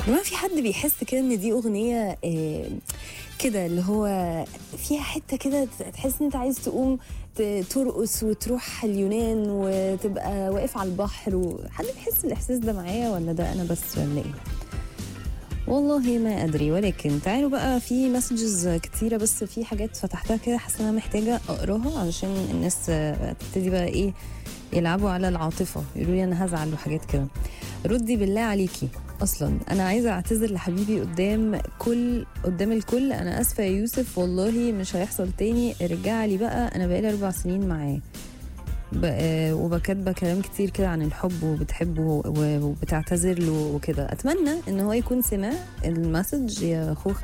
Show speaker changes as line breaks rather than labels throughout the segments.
جماعة في حد بيحس كده ان دي اغنيه آه، كده اللي هو فيها حته كده تحس ان انت عايز تقوم ت- ترقص وتروح اليونان وتبقى واقف على البحر وحد بيحس الاحساس ده معايا ولا ده انا بس ولا ايه والله ما ادري ولكن تعالوا بقى في مسجز كتيره بس في حاجات فتحتها كده حاسه ان انا محتاجه اقراها علشان الناس آه، تبتدي بقى ايه يلعبوا على العاطفه يقولوا لي انا هزعل وحاجات كده ردي بالله عليكي اصلا انا عايزه اعتذر لحبيبي قدام كل قدام الكل انا اسفه يا يوسف والله مش هيحصل تاني ارجع لي بقى انا بقالي اربع سنين معاه ب- آه، وبكاتبه كلام كتير كده عن الحب وبتحبه و- وبتعتذر له وكده اتمنى ان هو يكون سمع المسج يا خوخه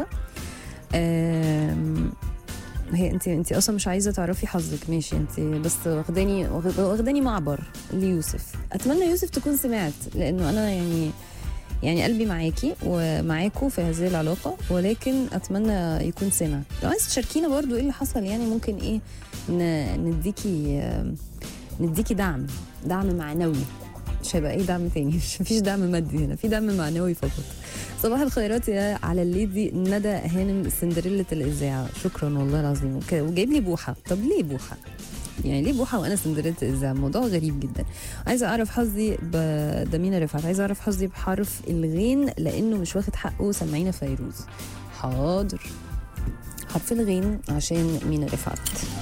آم، هي انت انت اصلا مش عايزه تعرفي حظك ماشي انت بس واخداني واخد- واخداني معبر ليوسف اتمنى يوسف تكون سمعت لانه انا يعني يعني قلبي معاكي ومعاكوا في هذه العلاقة ولكن أتمنى يكون سمع لو عايز تشاركينا برضو إيه اللي حصل يعني ممكن إيه ن- نديكي آه، نديكي دعم دعم معنوي مش هيبقى ايه دعم تاني مش مفيش دعم مادي هنا في دعم معنوي فقط صباح الخيرات يا على الليدي ندى هانم سندريلا الاذاعه شكرا والله العظيم وك- وجايب لي بوحه طب ليه بوحه يعني ليه بوحه وانا سندريلا الاذاعه موضوع غريب جدا عايزه اعرف حظي بدمينا رفعت عايزه اعرف حظي بحرف الغين لانه مش واخد حقه سمعينا فيروز حاضر حرف الغين عشان مينا رفعت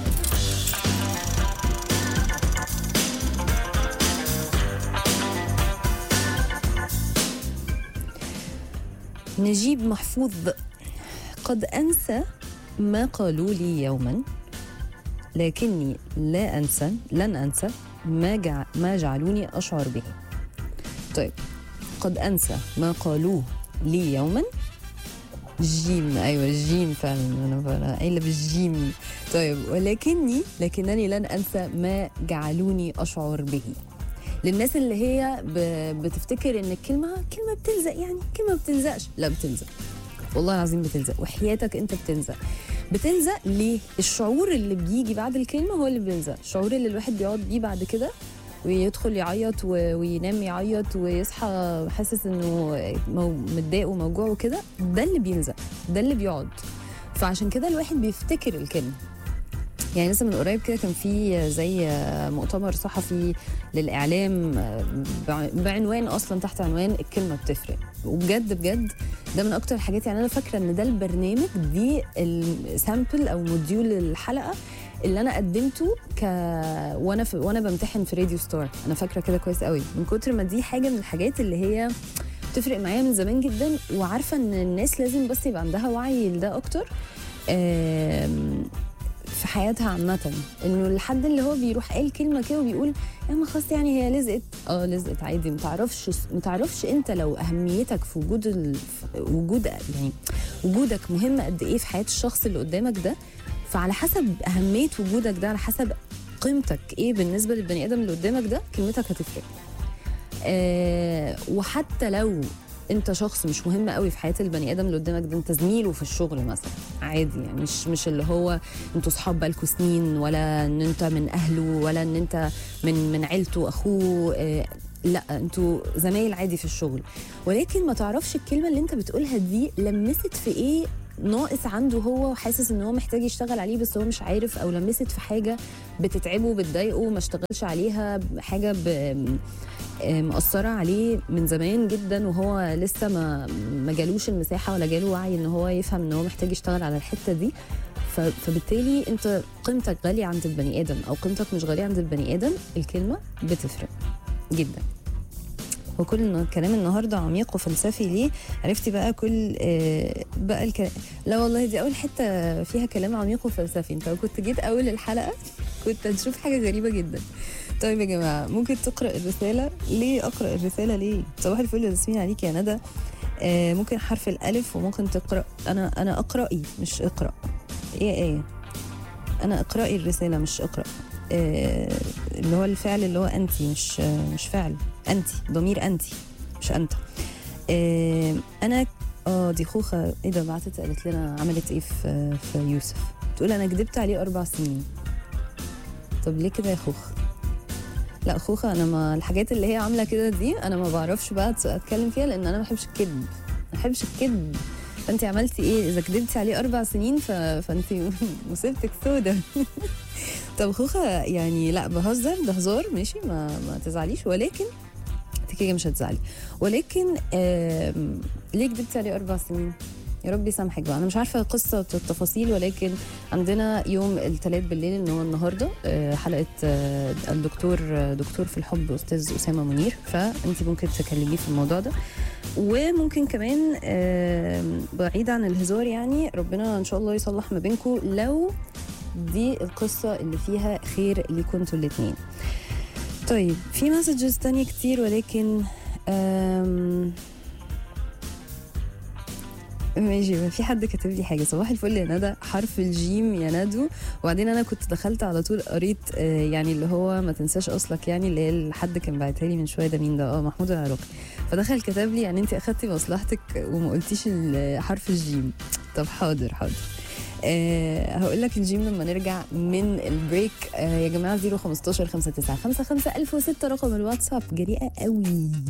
نجيب محفوظ قد أنسى ما قالوا لي يوما لكني لا أنسى لن أنسى ما, جع ما جعلوني أشعر به طيب قد أنسى ما قالوه لي يوما جيم أيوة الجيم فعلا أنا أنا قايلة بالجيم طيب ولكني لكنني لن أنسى ما جعلوني أشعر به للناس اللي هي ب- بتفتكر ان الكلمه كلمه بتلزق يعني كلمه ما بتلزقش لا بتلزق والله العظيم بتلزق وحياتك انت بتلزق بتلزق ليه الشعور اللي بيجي بعد الكلمه هو اللي بيلزق الشعور اللي الواحد بيقعد بيه بعد كده ويدخل يعيط و- وينام يعيط ويصحى حاسس انه مو- متضايق وموجوع وكده ده اللي بيلزق ده اللي بيقعد فعشان كده الواحد بيفتكر الكلمه يعني لسه من قريب كده كان في زي مؤتمر صحفي للاعلام بع- بعنوان اصلا تحت عنوان الكلمه بتفرق وبجد بجد ده من اكتر الحاجات يعني انا فاكره ان ده البرنامج دي السامبل او موديول الحلقه اللي انا قدمته ك وانا في... وانا بمتحن في راديو ستار انا فاكره كده كويس قوي من كتر ما دي حاجه من الحاجات اللي هي بتفرق معايا من زمان جدا وعارفه ان الناس لازم بس يبقى عندها وعي لده اكتر آم، في حياتها عامة انه الحد اللي هو بيروح قال كلمة كده وبيقول يا ما خلاص يعني هي لزقت اه لزقت عادي ما تعرفش ما تعرفش انت لو اهميتك في وجود ال... في وجود يعني وجودك مهم قد ايه في حياة الشخص اللي قدامك ده فعلى حسب اهمية وجودك ده على حسب قيمتك ايه بالنسبة للبني ادم اللي قدامك ده كلمتك هتفرق آه وحتى لو انت شخص مش مهم قوي في حياه البني ادم اللي قدامك ده انت زميله في الشغل مثلا عادي يعني مش مش اللي هو انتوا صحاب بقالكوا سنين ولا ان انت من اهله ولا ان انت من من عيلته اخوه آه لا انتوا زمايل عادي في الشغل ولكن ما تعرفش الكلمه اللي انت بتقولها دي لمست في ايه ناقص عنده هو وحاسس ان هو محتاج يشتغل عليه بس هو مش عارف او لمست في حاجه بتتعبه بتضايقه ما اشتغلش عليها حاجه ب... مأثرة عليه من زمان جدا وهو لسه ما ما جالوش المساحة ولا جاله وعي ان هو يفهم ان هو محتاج يشتغل على الحتة دي ف- فبالتالي انت قيمتك غالية عند البني ادم او قيمتك مش غالية عند البني ادم الكلمة بتفرق جدا وكل الن- كلام النهارده عميق وفلسفي ليه عرفتي بقى كل آه، بقى الكلام لا والله دي اول حته فيها كلام عميق وفلسفي انت لو كنت جيت اول الحلقه كنت هتشوف حاجه غريبه جدا طيب يا جماعه ممكن تقرا الرساله ليه اقرا الرساله ليه صباح الفل يا ياسمين عليك يا ندى آه ممكن حرف الالف وممكن تقرا انا انا اقراي مش اقرا ايه ايه انا اقراي الرساله مش اقرا آه اللي هو الفعل اللي هو انت مش آه مش فعل انت ضمير انت مش انت آه انا اه دي خوخه ايه ده بعتت قالت لنا عملت ايه في في يوسف تقول انا كدبت عليه اربع سنين طب ليه كده يا خوخ لا خوخه انا ما الحاجات اللي هي عامله كده دي انا ما بعرفش بقى أت- اتكلم فيها لان انا ما بحبش الكذب بحبش الكذب فانت عملتي ايه اذا كدبتي عليه اربع سنين ف... فانت مصيبتك سودة طب خوخه يعني لا بهزر ده هزار ماشي ما ما تزعليش ولكن انت كده مش هتزعلي ولكن آم، ليه كدبتي عليه اربع سنين يا رب يسامحك بقى انا مش عارفه القصه والتفاصيل ولكن عندنا يوم الثلاث بالليل اللي هو النهارده آه، حلقه آه، الدكتور آه، دكتور في الحب استاذ اسامه منير فانت ممكن تكلميه في الموضوع ده وممكن كمان آم، بعيد عن الهزار يعني ربنا ان شاء الله يصلح ما بينكم لو دي القصه اللي فيها خير ليكم انتوا الاثنين طيب في مسجز تانية كتير ولكن آم، ماشي ما في حد كاتب لي حاجه صباح الفل يا ندى حرف الجيم يا ندو وبعدين انا كنت دخلت على طول قريت آه، يعني اللي هو ما تنساش اصلك يعني اللي هي الحد كان باعتها لي من شويه ده مين ده اه محمود العراقي فدخل كتب لي يعني انت اخدتي مصلحتك وما قلتيش ال- حرف الجيم طب حاضر حاضر أه هقول لك الجيم لما نرجع من البريك أه يا جماعه 015 59 55 1006 رقم الواتساب جريئه قوي